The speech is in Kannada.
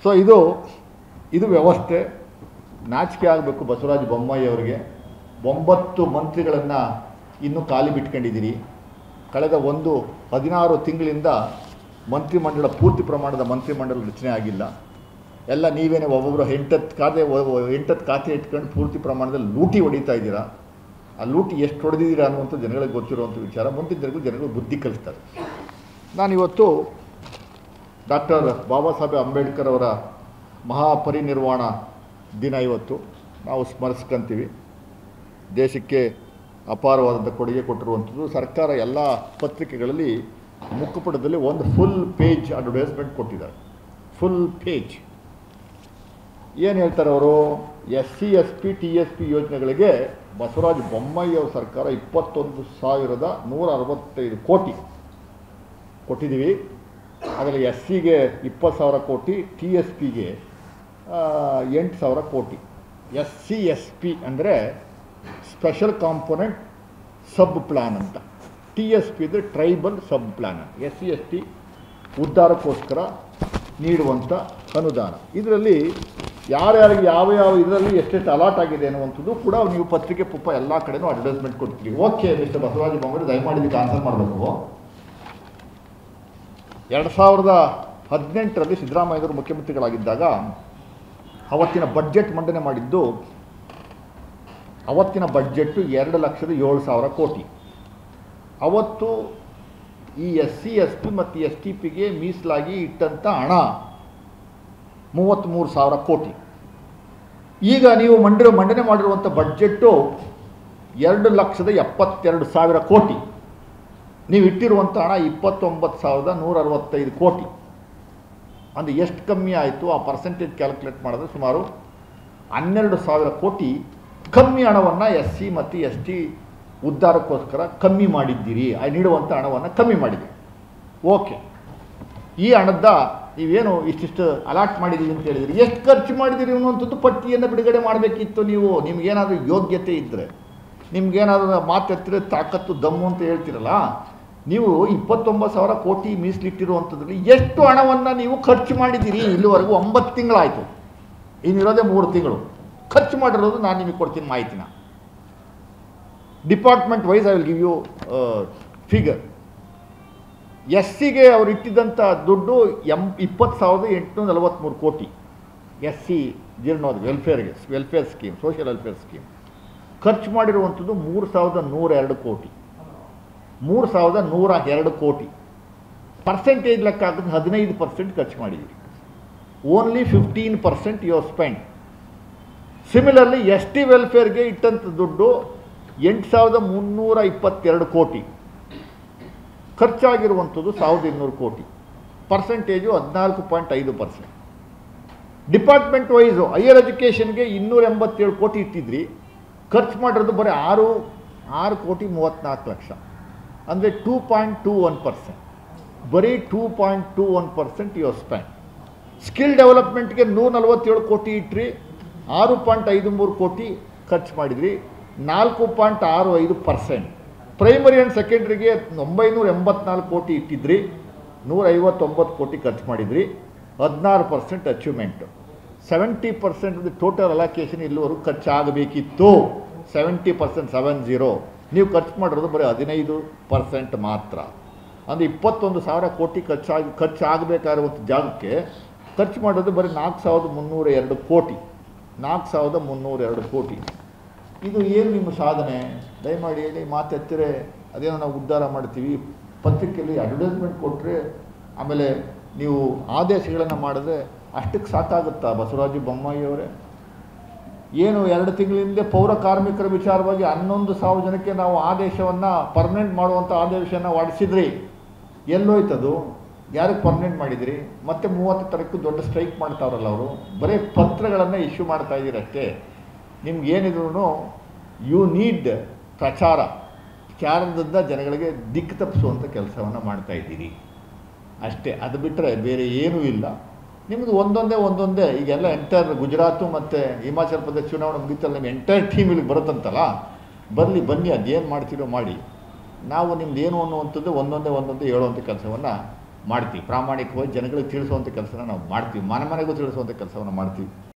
ಸೊ ಇದು ಇದು ವ್ಯವಸ್ಥೆ ನಾಚಿಕೆ ಆಗಬೇಕು ಬಸವರಾಜ ಬೊಮ್ಮಾಯಿ ಅವರಿಗೆ ಒಂಬತ್ತು ಮಂತ್ರಿಗಳನ್ನು ಇನ್ನೂ ಖಾಲಿ ಬಿಟ್ಕೊಂಡಿದ್ದೀರಿ ಕಳೆದ ಒಂದು ಹದಿನಾರು ತಿಂಗಳಿಂದ ಮಂತ್ರಿಮಂಡಲ ಪೂರ್ತಿ ಪ್ರಮಾಣದ ಮಂತ್ರಿಮಂಡಲ ರಚನೆ ಆಗಿಲ್ಲ ಎಲ್ಲ ನೀವೇನೇ ಒಬ್ಬೊಬ್ಬರು ಎಂಟತ್ತು ಖಾತೆ ಎಂಟತ್ತು ಖಾತೆ ಇಟ್ಕೊಂಡು ಪೂರ್ತಿ ಪ್ರಮಾಣದಲ್ಲಿ ಲೂಟಿ ಹೊಡಿತಾ ಇದ್ದೀರಾ ಆ ಲೂಟಿ ಎಷ್ಟು ಹೊಡೆದಿದ್ದೀರಾ ಅನ್ನುವಂಥ ಜನಗಳಿಗೆ ಗೊತ್ತಿರುವಂಥ ವಿಚಾರ ಮುಂದಿನ ಜನಗಳು ಜನಗಳು ಬುದ್ಧಿ ಕಲಿಸ್ತಾರೆ ನಾನಿವತ್ತು ಡಾಕ್ಟರ್ ಬಾಬಾ ಸಾಹೇಬ್ ಅಂಬೇಡ್ಕರ್ ಅವರ ಮಹಾಪರಿನಿರ್ವಾಣ ದಿನ ಇವತ್ತು ನಾವು ಸ್ಮರಿಸ್ಕೊಂತೀವಿ ದೇಶಕ್ಕೆ ಅಪಾರವಾದಂಥ ಕೊಡುಗೆ ಕೊಟ್ಟಿರುವಂಥದ್ದು ಸರ್ಕಾರ ಎಲ್ಲ ಪತ್ರಿಕೆಗಳಲ್ಲಿ ಮುಖಪುಟದಲ್ಲಿ ಒಂದು ಫುಲ್ ಪೇಜ್ ಅಡ್ವರ್ಟೈಸ್ಮೆಂಟ್ ಕೊಟ್ಟಿದ್ದಾರೆ ಫುಲ್ ಪೇಜ್ ಏನು ಹೇಳ್ತಾರೆ ಅವರು S C S P T S P ಯೋಜನೆಗಳಿಗೆ ಬಸವರಾಜ ಬೊಮ್ಮಾಯಿ ಅವರ ಸರ್ಕಾರ ಇಪ್ಪತ್ತೊಂದು ಸಾವಿರದ ನೂರ ಅರವತ್ತೈದು ಕೋಟಿ ಕೊಟ್ಟಿದ್ದೀವಿ ಅದರಲ್ಲಿ ಎಸ್ ಸಿಗೆ ಇಪ್ಪತ್ತು ಸಾವಿರ ಕೋಟಿ ಟಿ ಎಸ್ ಪಿಗೆ ಎಂಟು ಸಾವಿರ crore S C S P ಅಂದರೆ ಸ್ಪೆಷಲ್ ಕಾಂಪೊನೆಂಟ್ ಸಬ್ ಪ್ಲ್ಯಾನ್ ಅಂತ ಟಿ ಎಸ್ ಪಿ ಅಂದರೆ tribal sub plan S C S T ಉದ್ಧಾರಕ್ಕೋಸ್ಕರ ನೀಡುವಂಥ ಅನುದಾನ ಇದರಲ್ಲಿ ಯಾರ್ಯಾರಿಗೆ ಯಾವ ಯಾವ ಇದರಲ್ಲಿ ಎಷ್ಟೆಷ್ಟು ಅಲಾಟ್ ಆಗಿದೆ ಅನ್ನುವಂಥದ್ದು ಕೂಡ ನೀವು ಪತ್ರಿಕೆ ಪುಪ್ಪ ಎಲ್ಲ ಕಡೆನೂ ಅಡ್ವರ್ಟೈಸ್ಮೆಂಟ್ ಕೊಡ್ತೀರಿ ಓಕೆ ಮಿಸ್ಟರ್ ಬಸವರಾಜ ಬೊಮ್ಮಾಯಿ ದಯಮಾಡಿ ಇದಕ್ಕೆ ಆನ್ಸರ್ ಮಾಡಬೇಕು ಎರಡು ಸಾವಿರದ ಹದಿನೆಂಟರಲ್ಲಿ ಸಿದ್ದರಾಮಯ್ಯವರು ಮುಖ್ಯಮಂತ್ರಿಗಳಾಗಿದ್ದಾಗ ಅವತ್ತಿನ ಬಡ್ಜೆಟ್ ಮಂಡನೆ ಮಾಡಿದ್ದು ಅವತ್ತಿನ ಬಡ್ಜೆಟ್ಟು ಎರಡು ಲಕ್ಷದ ಏಳು ಸಾವಿರ ಕೋಟಿ ಅವತ್ತು ಈ ಎಸ್ ಸಿ ಎಸ್ ಪಿ ಮತ್ತು ಎಸ್ ಟಿ ಪಿಗೆ ಮೀಸಲಾಗಿ ಇಟ್ಟಂಥ ಹಣ ಮೂವತ್ತ್ಮೂರು ಸಾವಿರ ಕೋಟಿ ಈಗ ನೀವು ಮಂಡಿರೋ ಮಂಡನೆ ಮಾಡಿರುವಂಥ ಬಡ್ಜೆಟ್ಟು ಎರಡು ಲಕ್ಷದ ಎಪ್ಪತ್ತೆರಡು ಸಾವಿರ ಕೋಟಿ ನೀವು ಇಟ್ಟಿರುವಂಥ ಹಣ ಇಪ್ಪತ್ತೊಂಬತ್ತು ಸಾವಿರದ ನೂರ ಅರವತ್ತೈದು ಕೋಟಿ ಅಂದರೆ ಎಷ್ಟು ಕಮ್ಮಿ ಆಯಿತು ಆ ಪರ್ಸೆಂಟೇಜ್ ಕ್ಯಾಲ್ಕುಲೇಟ್ ಮಾಡಿದ್ರೆ ಸುಮಾರು ಹನ್ನೆರಡು ಸಾವಿರ ಕೋಟಿ ಕಮ್ಮಿ ಹಣವನ್ನು ಎಸ್ ಸಿ ಮತ್ತು ಎಸ್ ಟಿ ಉದ್ಧಾರಕ್ಕೋಸ್ಕರ ಕಮ್ಮಿ ಮಾಡಿದ್ದೀರಿ ಆ ನೀಡುವಂಥ ಹಣವನ್ನು ಕಮ್ಮಿ ಮಾಡಿದ್ದೀರಿ ಓಕೆ ಈ ಹಣದ ನೀವೇನು ಇಷ್ಟಿಷ್ಟು ಅಲಾಟ್ ಮಾಡಿದ್ದೀವಿ ಅಂತ ಹೇಳಿದಿರಿ ಎಷ್ಟು ಖರ್ಚು ಮಾಡಿದ್ದೀರಿ ಅನ್ನುವಂಥದ್ದು ಪಟ್ಟಿಯನ್ನು ಬಿಡುಗಡೆ ಮಾಡಬೇಕಿತ್ತು ನೀವು ನಿಮ್ಗೇನಾದರೂ ಯೋಗ್ಯತೆ ಇದ್ದರೆ ನಿಮ್ಗೇನಾದರೂ ಮಾತೆತ್ತಿರ ತಾಕತ್ತು ದಮ್ಮು ಅಂತ ಹೇಳ್ತಿರಲ್ಲ ನೀವು ಇಪ್ಪತ್ತೊಂಬತ್ತು ಸಾವಿರ ಕೋಟಿ ಮೀಸಲಿಟ್ಟಿರುವಂಥದ್ರಲ್ಲಿ ಎಷ್ಟು ಹಣವನ್ನು ನೀವು ಖರ್ಚು ಮಾಡಿದ್ದೀರಿ ಇಲ್ಲಿವರೆಗೂ ಒಂಬತ್ತು ತಿಂಗಳಾಯಿತು ಇನ್ನಿರೋದೇ ಮೂರು ತಿಂಗಳು ಖರ್ಚು ಮಾಡಿರೋದು ನಾನು ನಿಮಗೆ ಕೊಡ್ತೀನಿ ಮಾಹಿತಿನ department wise I will give you figure S ಸಿಗೆ ಅವ್ರು ಇಟ್ಟಿದ್ದಂಥ ದುಡ್ಡು ಎಂ ಇಪ್ಪತ್ತು ಸಾವಿರದ ಎಂಟುನೂರ ನಲವತ್ತ್ಮೂರು ಕೋಟಿ ಎಸ್ ಸಿ ಜೀರ್ಣೋದ ವೆಲ್ಫೇರ್ಗೆ welfare scheme social welfare scheme ಖರ್ಚು ಮಾಡಿರುವಂಥದ್ದು ಮೂರು ಸಾವಿರದ ನೂರ ಎರಡು ಕೋಟಿ ಮೂರು ಸಾವಿರದ ನೂರ ಎರಡು ಕೋಟಿ ಪರ್ಸೆಂಟೇಜ್ ಲೆಕ್ಕ ಹಾಕಿದ್ರೆ ಹದಿನೈದು ಪರ್ಸೆಂಟ್ ಖರ್ಚು ಮಾಡಿದ್ದೀವಿ only fifteen percent your spend similarly S T ವೆಲ್ಫೇರ್ಗೆ ಇಟ್ಟಂಥ ದುಡ್ಡು ಎಂಟು ಸಾವಿರದ ಮುನ್ನೂರ ಇಪ್ಪತ್ತೆರಡು ಕೋಟಿ ಖರ್ಚಾಗಿರುವಂಥದ್ದು ಸಾವಿರದ ಇನ್ನೂರು ಕೋಟಿ ಪರ್ಸೆಂಟೇಜು ಹದಿನಾಲ್ಕು ಪಾಯಿಂಟ್ ಐದು ಪರ್ಸೆಂಟ್ ಡಿಪಾರ್ಟ್ಮೆಂಟ್ ವೈಸು ಹೈಯರ್ ಎಜುಕೇಷನ್ಗೆ ಇನ್ನೂರ ಎಂಬತ್ತೇಳು ಕೋಟಿ ಇಟ್ಟಿದ್ರಿ ಖರ್ಚು ಮಾಡಿರೋದು ಬರೀ ಆರು ಆರು ಕೋಟಿ ಮೂವತ್ತ್ನಾಲ್ಕು ಲಕ್ಷ ಅಂದರೆ two point two one percent ಬರೀ two point two one percent your spend skill ಡೆವಲಪ್ಮೆಂಟ್ಗೆ ನೂರ ನಲವತ್ತೇಳು ಕೋಟಿ ಇಟ್ರಿ ಆರು ಪಾಯಿಂಟ್ ಐದು ಮೂರು ಕೋಟಿ ಖರ್ಚು ಮಾಡಿದ್ರಿ ನಾಲ್ಕು ಪಾಯಿಂಟ್ ಆರು ಐದು ಪರ್ಸೆಂಟ್ ಪ್ರೈಮರಿ ಆ್ಯಂಡ್ ಸೆಕೆಂಡ್ರಿಗೆ ಒಂಬೈನೂರ ಎಂಬತ್ನಾಲ್ಕು ಕೋಟಿ ಇಟ್ಟಿದ್ರಿ ನೂರ ಐವತ್ತೊಂಬತ್ತು ಕೋಟಿ ಖರ್ಚು ಮಾಡಿದ್ರಿ ಹದಿನಾರು percent achievement seventy percent total allocation ಇಲ್ಲಿವರೆಗೂ ಖರ್ಚಾಗಬೇಕಿತ್ತು ಸೆವೆಂಟಿ ಪರ್ಸೆಂಟ್ ಸೆವೆನ್ ಜೀರೋ ನೀವು ಖರ್ಚು ಮಾಡಿರೋದು ಬರೀ ಹದಿನೈದು ಪರ್ಸೆಂಟ್ ಮಾತ್ರ ಅಂದರೆ ಇಪ್ಪತ್ತೊಂದು ಸಾವಿರ ಕೋಟಿ ಖರ್ಚಾಗಿ ಖರ್ಚಾಗಬೇಕಾಗಿರುವಂಥ ಜಾಗಕ್ಕೆ ಖರ್ಚು ಮಾಡೋದು ಬರೀ ನಾಲ್ಕು ಸಾವಿರದ ಮುನ್ನೂರ ಎರಡು ಕೋಟಿ ನಾಲ್ಕು ಸಾವಿರದ ಮುನ್ನೂರ ಎರಡು ಕೋಟಿ ಇದು ಏನು ನಿಮ್ಮ ಸಾಧನೆ ದಯಮಾಡಿ ಹೇಳಿ ಮಾತೆತ್ತರೆ ಅದೇನೋ ನಾವು ಉದ್ಧಾರ ಮಾಡ್ತೀವಿ ಪತ್ರಿಕೆಯಲ್ಲಿ ಅಡ್ವರ್ಟೈಸ್ಮೆಂಟ್ ಕೊಟ್ಟರೆ ಆಮೇಲೆ ನೀವು ಆದೇಶಗಳನ್ನು ಮಾಡಿದ್ರೆ ಅಷ್ಟಕ್ಕೆ ಸಾಕಾಗುತ್ತಾ ಬಸವರಾಜ ಬೊಮ್ಮಾಯಿ ಅವರೇ ಏನು ಎರಡು ತಿಂಗಳ ಹಿಂದೆ ಪೌರ ಕಾರ್ಮಿಕರ ವಿಚಾರವಾಗಿ ಹನ್ನೊಂದು ಸಾವಿರ ಜನಕ್ಕೆ ನಾವು ಆದೇಶವನ್ನು ಪರ್ಮನೆಂಟ್ ಮಾಡುವಂಥ ಆದೇಶನ ಹೊಡಿಸಿದ್ರಿ ಎಲ್ಲೋಯ್ತದು ಯಾರಿಗೆ ಪರ್ಮನೆಂಟ್ ಮಾಡಿದಿರಿ ಮತ್ತೆ ಮೂವತ್ತು ತಾರೀಕು ದೊಡ್ಡ ಸ್ಟ್ರೈಕ್ ಮಾಡ್ತಾವ್ರಲ್ಲ ಅವರು ಬರೀ ಪತ್ರಗಳನ್ನು ಇಶ್ಯೂ ಮಾಡ್ತಾ ಇದ್ದೀರಿ ಅಷ್ಟೇ ನಿಮ್ಗೆ ಏನಿದ್ರು ಯು ನೀಡ್ ಪ್ರಚಾರ ಪ್ರಚಾರದಿಂದ ಜನಗಳಿಗೆ ದಿಕ್ಕು ತಪ್ಪಿಸುವಂಥ ಕೆಲಸವನ್ನು ಮಾಡ್ತಾ ಇದ್ದೀರಿ ಅಷ್ಟೇ ಅದು ಬಿಟ್ಟರೆ ಬೇರೆ ಏನೂ ಇಲ್ಲ ನಿಮ್ಮದು ಒಂದೊಂದೇ ಒಂದೊಂದೇ ಈಗೆಲ್ಲ ಎಂಟೈರ್ ಗುಜರಾತು ಮತ್ತು ಹಿಮಾಚಲ ಪ್ರದೇಶ ಚುನಾವಣೆ ಮುಗಿತಲ್ಲ ನಿಮ್ಮ ಎಂಟೈರ್ ಟೀಮ್ ಇಲ್ಲಿಗೆ ಬರುತ್ತಂತಲ್ಲ ಬರಲಿ ಬನ್ನಿ ಅದೇನು ಮಾಡ್ತೀರೋ ಮಾಡಿ ನಾವು ನಿಮ್ದು ಏನು ಅನ್ನುವಂಥದ್ದು ಒಂದೊಂದೇ ಒಂದೊಂದೇ ಹೇಳುವಂಥ ಕೆಲಸವನ್ನು ಮಾಡ್ತೀವಿ ಪ್ರಾಮಾಣಿಕವಾಗಿ ಜನಗಳಿಗೆ ತಿಳಿಸುವಂಥ ಕೆಲಸನ ನಾವು ಮಾಡ್ತೀವಿ ಮನೆ ಮನೆಗೂ ತಿಳಿಸುವಂಥ ಕೆಲಸವನ್ನು ಮಾಡ್ತೀವಿ